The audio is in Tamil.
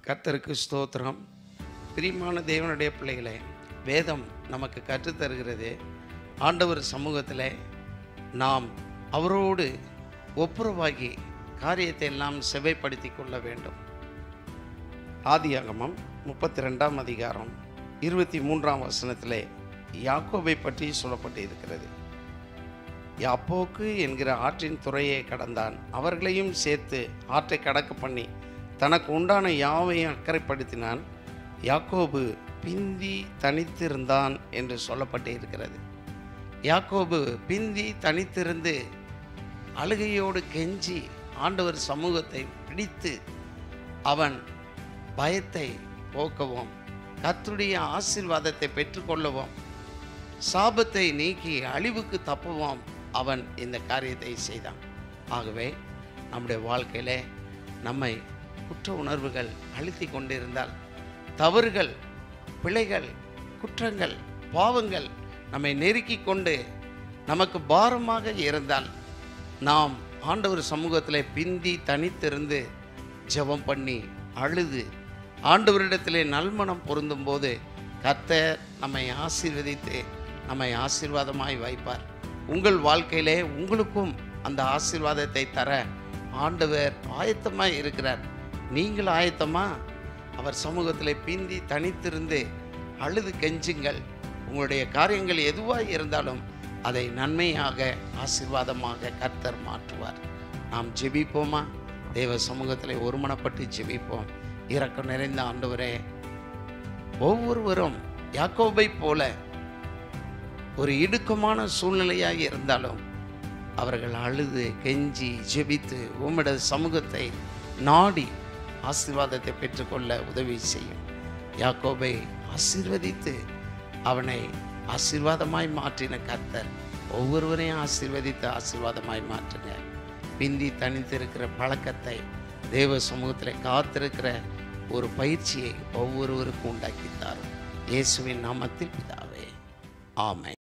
கர்த்தருக்கு ஸ்தோத்திரம் பிரியமான தேவனுடைய பிள்ளைகளே வேதம் நமக்கு கற்றுத்தருகிறது ஆண்டவர் சமூகத்தில் நாம் அவரோடு ஒப்புரவாகி காரியத்தை எல்லாம் செவைப்படுத்தி கொள்ள வேண்டும் ஆதியாகமம் முப்பத்தி ரெண்டாம் அதிகாரம் இருபத்தி மூன்றாம் வசனத்திலே யாக்கோபை பற்றி சொல்லப்பட்டு இருக்கிறது யாப்போக்கு என்கிற ஆற்றின் துறையை கடந்தான் அவர்களையும் சேர்த்து ஆற்றை கடக்க பண்ணி தனக்கு உண்டான யாவையும் அக்கறைப்படுத்தினான் யாக்கோபு பிந்தி தனித்திருந்தான் என்று சொல்லப்பட்டு இருக்கிறது யாக்கோபு பிந்தி தனித்திருந்து அழுகையோடு கெஞ்சி ஆண்டவர் சமூகத்தை பிடித்து அவன் பயத்தை போக்கவும் கர்த்தருடைய ஆசீர்வாதத்தை பெற்றுக்கொள்ளவும் சாபத்தை நீக்கி அழிவுக்கு தப்பவும் அவன் இந்த காரியத்தை செய்தான் ஆகவே நம்முடைய வாழ்க்கையிலே நம்மை குற்ற உணர்வுகள் அழுத்தி கொண்டிருந்தால் தவறுகள் பிழைகள் குற்றங்கள் பாவங்கள் நம்மை நெருக்கி கொண்டு நமக்கு பாரமாக இருந்தால் நாம் ஆண்டவர் சமூகத்தில் பிந்தி தனித்திருந்து ஜெபம் பண்ணி அழுது ஆண்டவரிடத்திலே நல்மனம் பொருந்தும் போது கர்த்தர் நம்மை ஆசீர்வதித்து நம்மை ஆசீர்வாதமாய் வைப்பார் உங்கள் வாழ்க்கையிலே உங்களுக்கும் அந்த ஆசீர்வாதத்தை தர ஆண்டவர் ஆயத்தமாய் இருக்கிறார் நீங்கள் ஆயத்தமா அவர் சமூகத்தில் பிந்தி தனித்திருந்து அழுது கெஞ்சுங்கள் உங்களுடைய காரியங்கள் எதுவாக இருந்தாலும் அதை நன்மையாக ஆசீர்வாதமாக கர்த்தர் மாற்றுவார் நாம் ஜெபிப்போமா தேவ சமூகத்தில் ஒருமனப்பட்டு ஜெபிப்போம் இரக்கம் நிறைந்த ஆண்டவரே ஒவ்வொருவரும் யாக்கோபை போல ஒரு இடுக்கமான சூழ்நிலையாக இருந்தாலும் அவர்கள் அழுது கெஞ்சி ஜெபித்து உம்மிட சமூகத்தை நாடி ஆசீர்வாதத்தை பெற்றுக்கொள்ள உதவி செய்யும் யாக்கோபை ஆசீர்வதித்து அவனை ஆசீர்வாதமாய் மாற்றின கர்த்தர் ஒவ்வொருவரையும் ஆசீர்வதித்து ஆசீர்வாதமாய் மாற்றுங்க பிந்தி தனித்திருக்கிற பழக்கத்தை தேவ சமூகத்தில் காத்திருக்கிற ஒரு பயிற்சியை ஒவ்வொருவருக்கும் உண்டாக்கி தாரும் இயேசுவின் நாமத்தில் பிதாவே ஆமென்